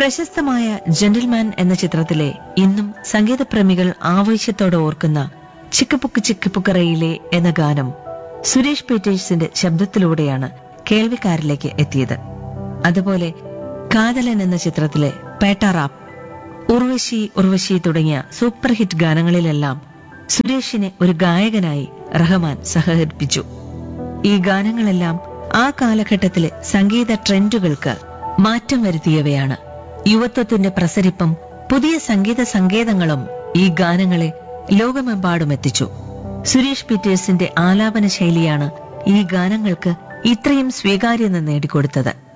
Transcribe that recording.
പ്രശസ്തമായ ജെന്റിൽമാൻ എന്ന ചിത്രത്തിലെ ഇന്നും സംഗീതപ്രേമികൾ ആവേശത്തോടെ ഓർക്കുന്ന ചിക്കപ്പുക്ക് ചിക്കപ്പുക്കറയിലെ എന്ന ഗാനം സുരേഷ് പീറ്റേഴ്സിന്റെ ശബ്ദത്തിലൂടെയാണ് കേൾവിക്കാരിലേക്ക് എത്തിയത് അതുപോലെ കാതലൻ എന്ന ചിത്രത്തിലെ പേട്ടാറാപ്പ് ഉർവശി ഉർവശി തുടങ്ങിയ സൂപ്പർ ഹിറ്റ് ഗാനങ്ങളിലെല്ലാം സുരേഷിനെ ഒരു ഗായകനായി റഹ്മാൻ സഹകരിപ്പിച്ചു ഈ ഗാനങ്ങളെല്ലാം ആ കാലഘട്ടത്തിലെ സംഗീത ട്രെൻഡുകൾക്ക് മാറ്റം വരുത്തിയവയാണ് യുവത്വത്തിന്റെ പ്രസരിപ്പും പുതിയ സംഗീത സങ്കേതങ്ങളും ഈ ഗാനങ്ങളെ ലോകമെമ്പാടും എത്തിച്ചു സുരേഷ് പീറ്റേഴ്സിന്റെ ആലാപന ശൈലിയാണ് ഈ ഗാനങ്ങൾക്ക് ഇത്രയും സ്വീകാര്യത നേടിക്കൊടുത്തത്